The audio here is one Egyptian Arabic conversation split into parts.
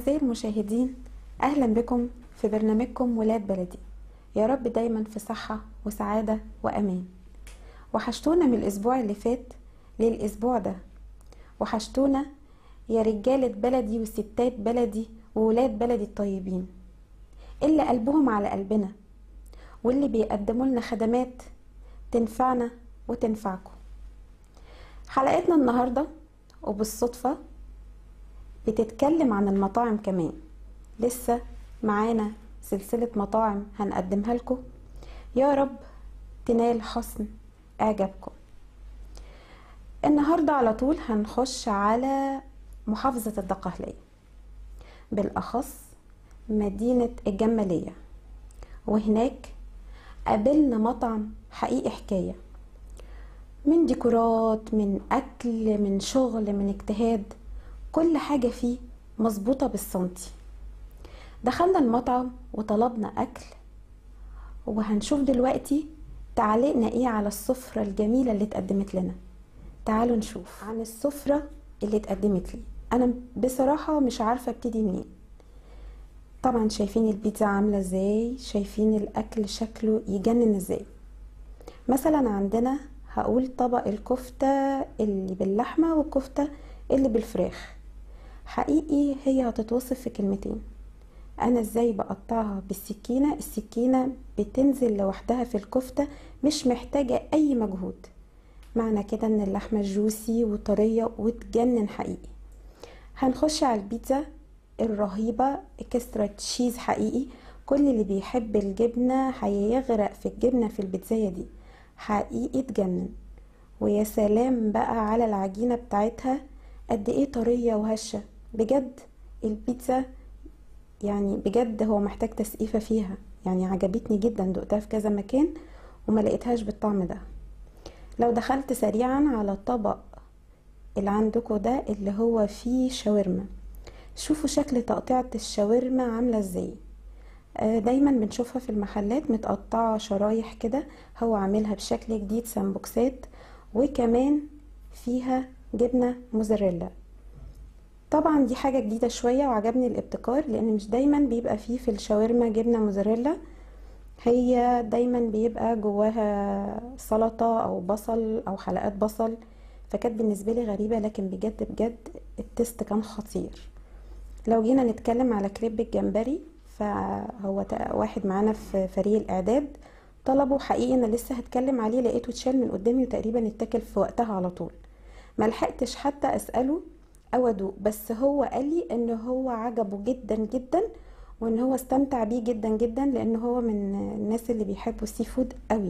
أعزائي المشاهدين أهلا بكم في برنامجكم ولاد بلدي يا رب دايما في صحة وسعادة وأمان وحشتونا من الأسبوع اللي فات للأسبوع ده وحشتونا يا رجالة بلدي وستات بلدي وولاد بلدي الطيبين اللي قلبهم على قلبنا واللي بيقدموا لنا خدمات تنفعنا وتنفعكم حلقتنا النهاردة وبالصدفة بتتكلم عن المطاعم كمان لسه معانا سلسلة مطاعم هنقدمها لكم يا رب تنال حسن اعجابكم النهاردة على طول هنخش على محافظة الدقهلية بالأخص مدينة الجمالية وهناك قابلنا مطعم حقيقي حكاية من ديكورات من أكل من شغل من اجتهاد كل حاجة فيه مظبوطة بالسنتي دخلنا المطعم وطلبنا أكل وهنشوف دلوقتي تعليقنا ايه على السفرة الجميلة اللي اتقدمت لنا تعالوا نشوف عن السفرة اللي اتقدمت لي انا بصراحة مش عارفة ابتدي منين طبعا شايفين البيتزا عاملة ازاي شايفين الاكل شكله يجنن ازاي مثلا عندنا هقول طبق الكفتة اللي باللحمة والكفتة اللي بالفراخ حقيقي هي هتتوصف في كلمتين انا ازاي بقطعها بالسكينة السكينة بتنزل لوحدها في الكفتة مش محتاجة اي مجهود معنى كده ان اللحمة جوسي وطرية وتجنن حقيقي هنخش على البيتزا الرهيبة كسرة تشيز حقيقي كل اللي بيحب الجبنة هيغرق في الجبنة في البيتزاية دي حقيقي تجنن ويا سلام بقى على العجينة بتاعتها قد ايه طرية وهشة بجد البيتزا يعني بجد هو محتاج تسقيفة فيها يعني عجبتني جدا دقتها في كذا مكان وما لقيتهاش بالطعم ده لو دخلت سريعا على الطبق اللي عندكم ده اللي هو فيه شاورما شوفوا شكل تقطيعة الشاورما عاملة ازاي دايما بنشوفها في المحلات متقطعة شرايح كده هو عاملها بشكل جديد سامبوكسات وكمان فيها جبنة موزاريلا طبعا دي حاجة جديدة شوية وعجبني الابتكار لان مش دايما بيبقى فيه في الشاورما جبنة موزاريلا هي دايما بيبقى جواها سلطة او بصل او حلقات بصل فكانت بالنسبة لي غريبة لكن بجد بجد التست كان خطير لو جينا نتكلم على كريب الجمبري فهو واحد معانا في فريق الاعداد طلبه حقيقي انا لسه هتكلم عليه لقيته اتشال من قدامي وتقريبا اتاكل في وقتها على طول ملحقتش حتى اساله او ادوق بس هو قال لي ان هو عجبه جدا جدا وان هو استمتع بيه جدا جدا لان هو من الناس اللي بيحبوا السي فود قوي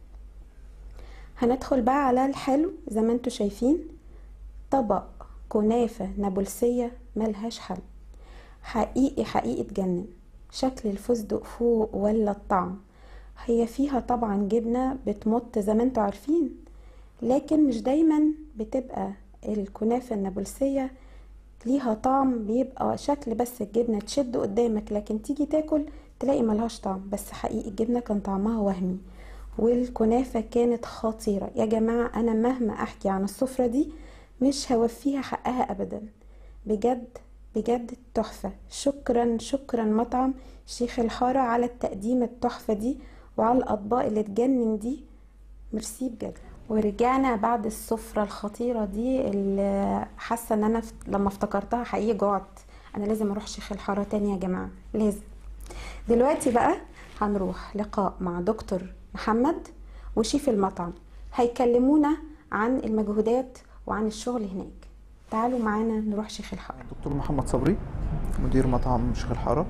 هندخل بقى على الحلو زي ما انتوا شايفين طبق كنافة نابلسية ملهاش حل حقيقي حقيقي تجنن شكل الفستق فوق ولا الطعم هي فيها طبعا جبنة بتمط زي ما انتوا عارفين لكن مش دايما بتبقى الكنافة النابلسية ليها طعم بيبقى شكل بس الجبنة تشد قدامك لكن تيجي تاكل تلاقي ملهاش طعم بس حقيقي الجبنة كان طعمها وهمي والكنافة كانت خطيرة يا جماعة أنا مهما أحكي عن السفرة دي مش هوفيها حقها أبدا بجد بجد تحفة شكرا شكرا مطعم شيخ الحارة على التقديم التحفة دي وعلى الأطباق اللي تجنن دي ميرسي بجد ورجعنا بعد السفرة الخطيرة دي اللي حاسة ان انا لما افتكرتها حقيقي جوعت انا لازم اروح شيخ الحارة تاني يا جماعة لازم دلوقتي بقى هنروح لقاء مع دكتور محمد وشيف المطعم هيكلمونا عن المجهودات وعن الشغل هناك تعالوا معانا نروح شيخ الحارة دكتور محمد صبري مدير مطعم شيخ الحارة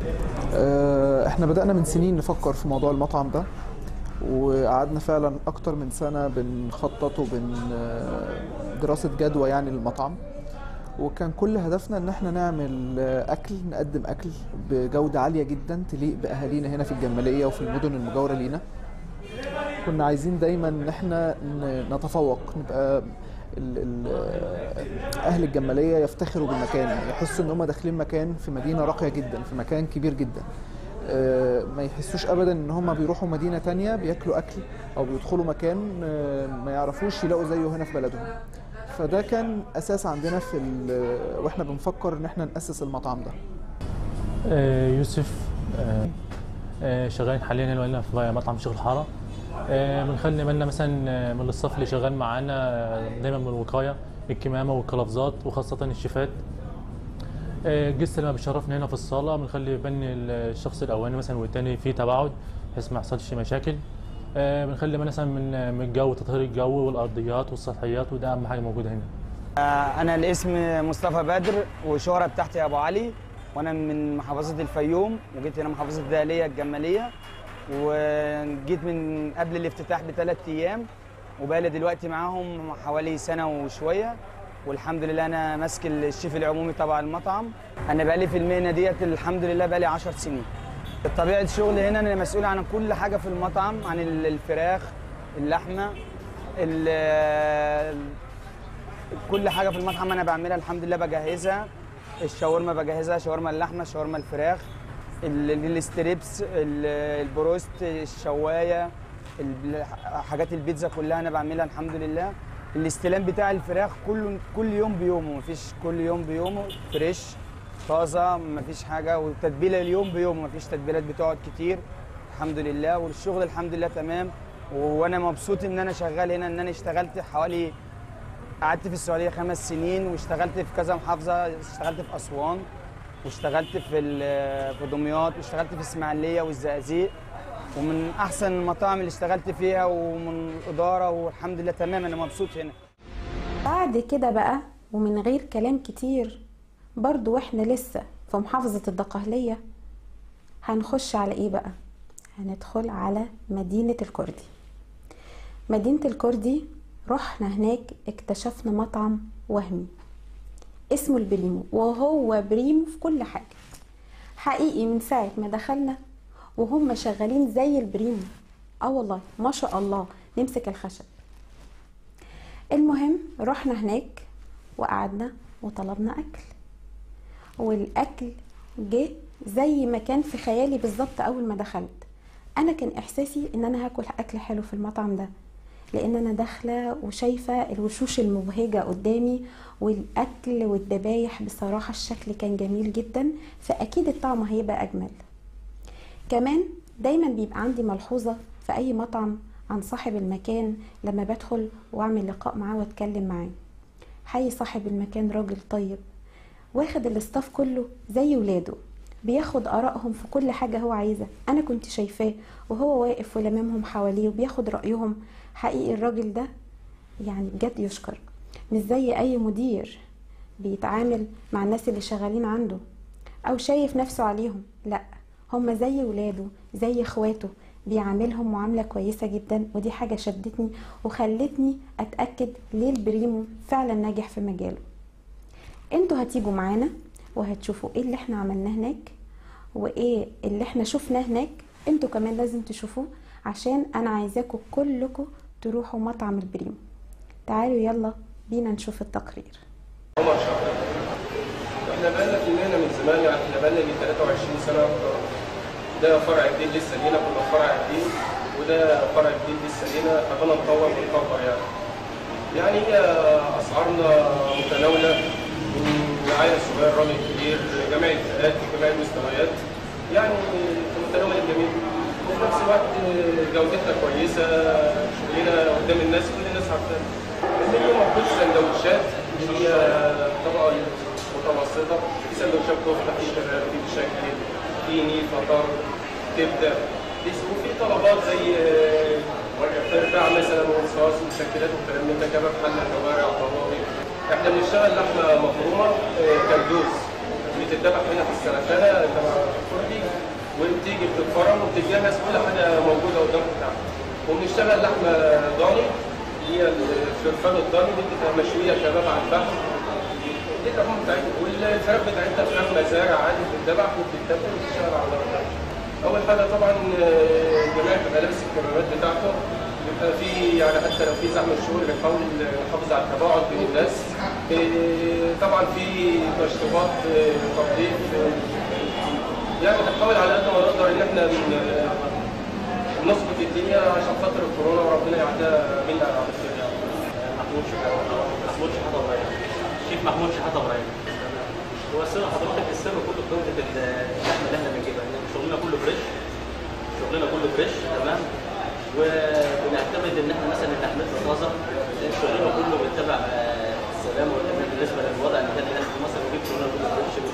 احنا بدأنا من سنين نفكر في موضوع المطعم ده وقعدنا فعلا اكتر من سنه بنخطط وبن دراسه جدوى يعني للمطعم وكان كل هدفنا ان احنا نعمل اكل نقدم اكل بجوده عاليه جدا تليق باهالينا هنا في الجماليه وفي المدن المجاوره لينا كنا عايزين دايما ان احنا نتفوق نبقى ال ال اهل الجماليه يفتخروا بالمكان يحسوا ان هم داخلين مكان في مدينه راقيه جدا في مكان كبير جدا ما يحسوش ابدا ان هم بيروحوا مدينه تانية بياكلوا اكل او بيدخلوا مكان ما يعرفوش يلاقوا زيه هنا في بلدهم فده كان اساس عندنا في واحنا بنفكر ان احنا ناسس المطعم ده آه، يوسف آه، آه، شغالين حاليا هنا وهنا في مطعم شيخ الحاره آه، بنخلي بالنا مثلا آه، من الصف اللي شغال معانا آه، دايما من الوقايه الكمامه والقفازات وخاصه الشيفات آه، الجست لما بيشرفنا هنا في الصاله بنخلي بن الشخص الاولاني مثلا والتاني في تباعد بحيث ما يحصلش مشاكل آه، بنخلي بالنا مثلا من من الجو تطهير الجو والارضيات والسطحيات وده اهم حاجه موجوده هنا أنا الاسم مصطفى بدر والشهرة بتاعتي أبو علي وأنا من محافظة الفيوم وجيت هنا محافظة الدهلية الجمالية وجيت من قبل الافتتاح بثلاث أيام وبقالي دلوقتي معاهم حوالي سنة وشوية والحمد لله أنا ماسك الشيف العمومي تبع المطعم أنا بقالي في المهنة ديت الحمد لله بقالي 10 سنين طبيعة الشغل هنا أنا مسؤول عن كل حاجة في المطعم عن الفراخ اللحمة ال- كل حاجه في المطعم انا بعملها الحمد لله بجهزها الشاورما بجهزها شاورما اللحمه شاورما الفراخ ال- ال- الستريبس ال- البروست الشوايه ال- حاجات البيتزا كلها انا بعملها الحمد لله الاستلام بتاع الفراخ كل كل يوم بيومه مفيش كل يوم بيومه فريش طازه مفيش حاجه والتتبيله اليوم بيومه مفيش تتبيلات بتقعد كتير الحمد لله والشغل الحمد لله تمام وانا مبسوط ان انا شغال هنا ان انا اشتغلت حوالي قعدت في السعوديه خمس سنين واشتغلت في كذا محافظه اشتغلت في اسوان واشتغلت في ال- في دمياط واشتغلت في اسماعيليه والزقازيق ومن احسن المطاعم اللي اشتغلت فيها ومن الاداره والحمد لله تمام انا مبسوط هنا بعد كده بقى ومن غير كلام كتير برضو واحنا لسه في محافظة الدقهلية هنخش على ايه بقى هندخل على مدينة الكردي مدينة الكردي رحنا هناك اكتشفنا مطعم وهمي اسمه البريمو وهو بريمو في كل حاجة حقيقي من ساعة ما دخلنا وهم شغالين زي البريمو اه والله ما شاء الله نمسك الخشب المهم رحنا هناك وقعدنا وطلبنا اكل والاكل جه زي ما كان في خيالي بالظبط اول ما دخلت انا كان احساسي ان انا هاكل اكل حلو في المطعم ده لان انا داخله وشايفه الوشوش المبهجه قدامي والاكل والذبايح بصراحه الشكل كان جميل جدا فاكيد الطعم هيبقى اجمل كمان دايما بيبقى عندي ملحوظه في اي مطعم عن صاحب المكان لما بدخل واعمل لقاء معاه واتكلم معاه حي صاحب المكان راجل طيب واخد الاستاف كله زي ولاده بياخد ارائهم في كل حاجه هو عايزها انا كنت شايفاه وهو واقف ولمامهم حواليه وبياخد رايهم حقيقي الراجل ده يعني بجد يشكر مش زي اي مدير بيتعامل مع الناس اللي شغالين عنده او شايف نفسه عليهم لا هما زي ولاده زي اخواته بيعاملهم معاملة كويسة جدا ودي حاجة شدتني وخلتني اتأكد ليه البريمو فعلا ناجح في مجاله انتوا هتيجوا معانا وهتشوفوا ايه اللي احنا عملناه هناك وايه اللي احنا شفناه هناك انتوا كمان لازم تشوفوه عشان انا عايزاكم كلكم تروحوا مطعم البريمو تعالوا يلا بينا نشوف التقرير عمر شهر احنا بقالنا في المهنه من زمان يعني احنا بقالنا يجي 23 سنه اكتر ده فرع جديد لسه لينا كنا فرع جديد وده فرع جديد لسه لينا فبنا نطور ونكبر يعني يعني هي اسعارنا متناوله من العيل الصغير الراجل الكبير جميع الفئات جميع المستويات يعني في متناول الجميع وفي نفس الوقت جودتنا كويسه شغلنا قدام الناس كل الناس عارفانا المنيو موجود سندوتشات اللي هي الطبقه المتوسطه في سندوتشات كفته في كباب في مشكل في نيل فطار كبده وفي طلبات زي ارباع مثلا ورصاص ومشكلات وكلام من ده كباب حله كوارع طواوي احنا بنشتغل لحمه مفرومه آه، كردوس بتتذبح هنا في السلخانه تبع الكردي وبتيجي بتتفرم وبتتجهز كل حاجه موجوده قدامك بتاعتك وبنشتغل لحمه ضاني اللي هي الفرفان الضاني دي بتبقى مشويه كباب على الفحم دي اللحوم بتاعتنا والفراخ بتاعتنا فراخ مزارع عادي بتتذبح وبتتبل وبتشتغل على النار اول حاجه طبعا آه، الجميع بيبقى لابس الكمامات بتاعته بيبقى في يعني حتى لو في زحمه شغل بنحاول نحافظ على التباعد بين الناس آه، طبعا في مشروبات آه، تنظيف آه، يعني بنحاول على قد ما نقدر ان احنا ن- نظبط الدنيا عشان خاطر الكورونا وربنا يعديها منا على خير يعني محمود شحاته محمود شحاته ابراهيم شيف محمود شحاته ابراهيم هو السر حضرتك السر كله في جوده اللحم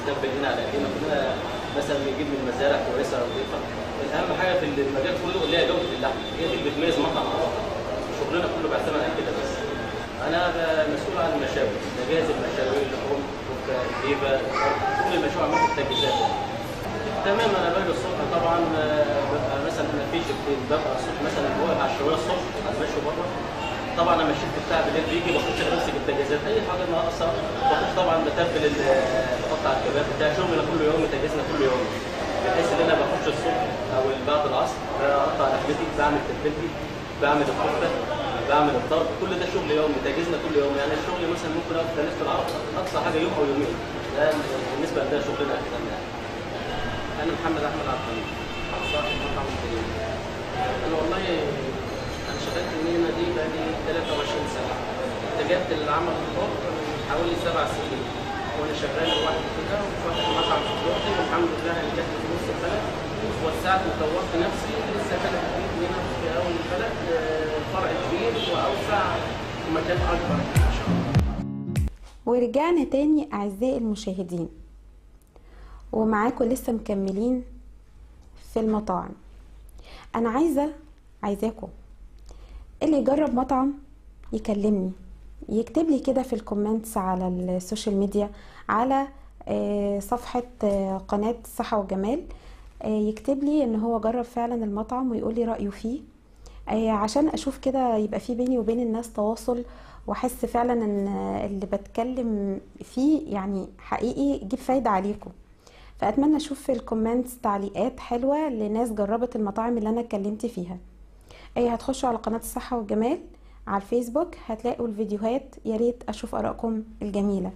بتتبل هنا على ايدينا كلنا مثلا بنجيب من مزارع كويسه نظيفه الاهم حاجه في المجال كله اللي هي جوده اللحم هي دي اللي بتميز مطعم عن مطعم شغلنا كله بيعتمد على كده بس انا ب- مسؤول عن المشاوي بجهز المشاوي اللحوم كفته جيبه كل المشاوي عملت التجهيزات تمام انا باجي الصبح طبعا آه، ببقى مثلا انا في شفتين ببقى الصبح مثلا واقف على الشوايه الصبح اتمشى بره طبعا انا الشفت بتاع بالليل بيجي بخش امسك التجهيزات اي حاجه ناقصه بخش طبعا بتبل ال- بقطع الكباب بتاع شغلنا كل يوم تجهيزنا كل يوم بحيث ان انا بخش الصبح او بعد العصر بقطع لحمتي بعمل تتبيلتي بعمل الكفته بعمل الطرب كل ده شغل يومي تجهيزنا كل يوم يعني الشغل مثلا ممكن اقف تلف العرض اقصى حاجه يوم او يومين ده بالنسبه لده شغلنا احنا يعني. انا محمد احمد عبد الحميد صاحب مطعم الكريم انا والله انا شغال في المهنه دي بقالي 23 سنه اتجهت للعمل الحر من حوالي سبع سنين وانا شغال لوحدي كده وفاتح مطعم في دلوقتي والحمد لله نجحت في نص البلد وسعت وطورت نفسي لسه فاتح جديد هنا في اول البلد آه، فرع كبير واوسع في مكان اكبر ان شاء الله ورجعنا تاني أعزائي المشاهدين ومعاكم لسه مكملين في المطاعم أنا عايزة عايزاكم اللي يجرب مطعم يكلمني يكتب لي كده في الكومنتس على السوشيال ميديا على آه، صفحة آه، قناة صحة وجمال آه، يكتب لي ان هو جرب فعلا المطعم ويقول لي رأيه فيه آه، عشان اشوف كده يبقى في بيني وبين الناس تواصل واحس فعلا ان اللي بتكلم فيه يعني حقيقي يجيب فايدة عليكم فاتمنى اشوف في الكومنتس تعليقات حلوة لناس جربت المطاعم اللي انا اتكلمت فيها ايه هتخشوا على قناة الصحة والجمال على الفيسبوك هتلاقوا الفيديوهات يا ريت اشوف ارائكم الجميلة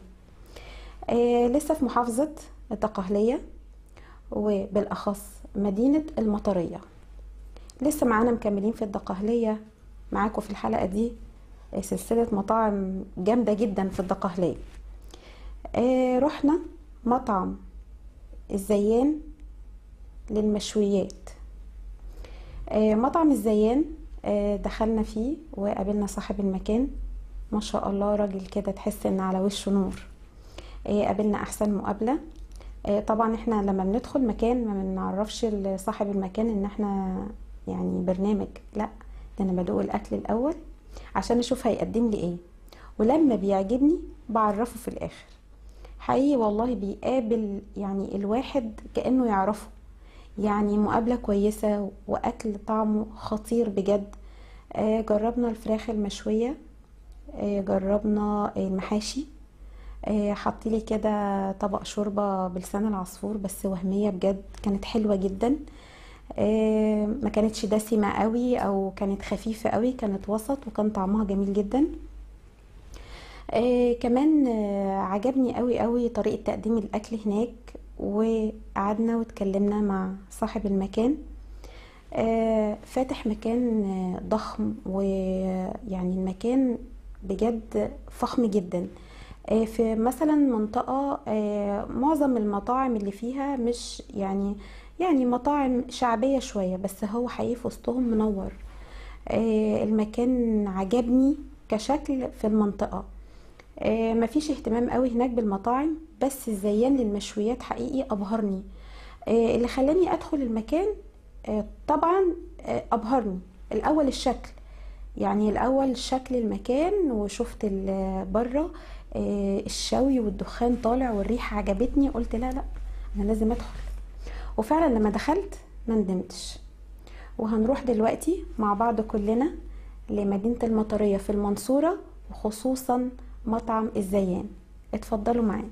آه لسه في محافظة الدقهلية وبالاخص مدينة المطرية لسه معانا مكملين في الدقهلية معاكم في الحلقة دي آه، سلسلة مطاعم جامدة جدا في الدقهلية آه رحنا مطعم الزيان للمشويات آه، مطعم الزيان آه، دخلنا فيه وقابلنا صاحب المكان ما شاء الله راجل كده تحس ان على وشه نور آه، قابلنا احسن مقابله آه، طبعا احنا لما بندخل مكان ما بنعرفش صاحب المكان ان احنا يعني برنامج لا ده انا بدوق الاكل الاول عشان اشوف هيقدم لي ايه ولما بيعجبني بعرفه في الاخر حقيقي والله بيقابل يعني الواحد كأنه يعرفه يعني مقابلة كويسة وأكل طعمه خطير بجد آه، جربنا الفراخ المشوية آه، جربنا المحاشي آه، حطيلي كده طبق شوربة بلسان العصفور بس وهمية بجد كانت حلوة جدا آه، ما كانتش دسمة قوي او كانت خفيفة قوي كانت وسط وكان طعمها جميل جدا آه كمان آه عجبني قوي قوي طريقة تقديم الأكل هناك وقعدنا واتكلمنا مع صاحب المكان آه فاتح مكان آه ضخم ويعني المكان بجد فخم جدا آه في مثلا منطقة آه معظم المطاعم اللي فيها مش يعني يعني مطاعم شعبية شوية بس هو حقيقي في وسطهم منور آه المكان عجبني كشكل في المنطقة آه مفيش اهتمام قوي هناك بالمطاعم بس الزيان للمشويات حقيقي ابهرني آه اللي خلاني ادخل المكان آه طبعا آه ابهرني الاول الشكل يعني الاول شكل المكان وشفت بره آه الشوي والدخان طالع والريحه عجبتني قلت لا لا انا لازم ادخل وفعلا لما دخلت ما ندمتش وهنروح دلوقتي مع بعض كلنا لمدينه المطريه في المنصوره وخصوصا مطعم الزيان اتفضلوا معانا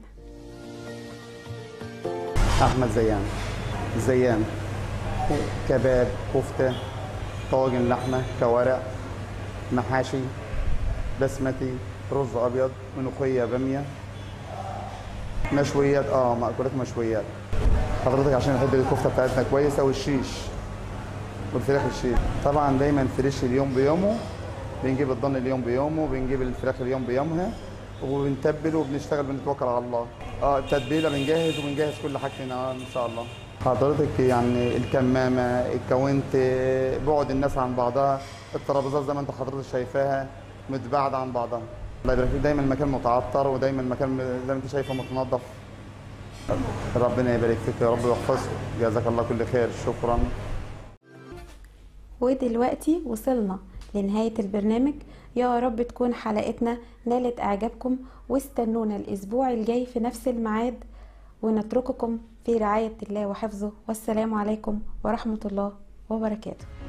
احمد زيان زيان كباب كفته طاجن لحمه كوارع محاشي بسمتي رز ابيض ملوخيه باميه مشويات اه مأكولات مشويات حضرتك عشان نحب الكفته بتاعتنا كويسه والشيش والفراخ الشيش طبعا دايما فريش اليوم بيومه بنجيب الضن اليوم بيومه بنجيب الفراخ اليوم بيومها وبنتبل وبنشتغل بنتوكل على الله اه التتبيله بنجهز وبنجهز كل حاجتنا آه ان شاء الله حضرتك يعني الكمامه الكاونت بعد الناس عن بعضها الترابيزات زي ما انت حضرتك شايفاها متباعده عن بعضها الله يبارك فيك دايما المكان متعطر ودايما المكان زي ما انت شايفه متنظف ربنا يبارك فيك يا رب ويحفظك جزاك الله كل خير شكرا ودلوقتي وصلنا لنهاية البرنامج يا رب تكون حلقتنا نالت إعجابكم واستنونا الأسبوع الجاي في نفس الميعاد ونترككم في رعاية الله وحفظه والسلام عليكم ورحمة الله وبركاته